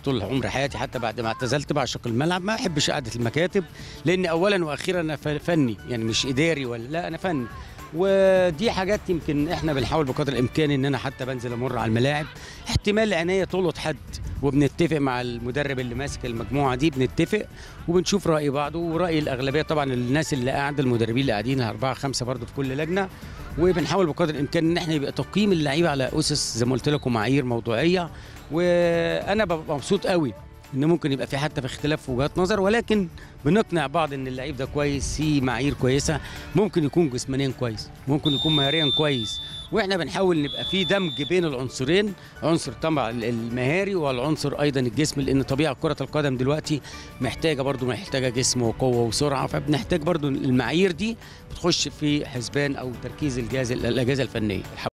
طول عمر حياتي حتى بعد ما اعتزلت بعشق الملعب ما احبش قعده المكاتب لان اولا واخيرا انا ف- فني يعني مش اداري ولا لا انا فني ودي حاجات يمكن احنا بنحاول بقدر الامكان ان انا حتى بنزل امر على الملاعب احتمال عينيا تلقط حد وبنتفق مع المدرب اللي ماسك المجموعه دي بنتفق وبنشوف راي بعض وراي الاغلبيه طبعا الناس اللي قاعده المدربين اللي قاعدين اربعه خمسه برضه في كل لجنه وبنحاول بقدر الامكان ان احنا يبقى تقييم اللعيبه على اسس زي ما قلت لكم معايير موضوعيه وانا ببقى مبسوط قوي ان ممكن يبقى في حتى في اختلاف في وجهات نظر ولكن بنقنع بعض ان اللعيب ده كويس في معايير كويسه ممكن يكون جسمانيا كويس ممكن يكون مهاريا كويس واحنا بنحاول نبقى في دمج بين العنصرين عنصر طبعا المهاري والعنصر ايضا الجسم لان طبيعه كره القدم دلوقتي محتاجه برضو محتاجه جسم وقوه وسرعه فبنحتاج برضو المعايير دي بتخش في حسبان او تركيز الجهاز الاجهزه الفنيه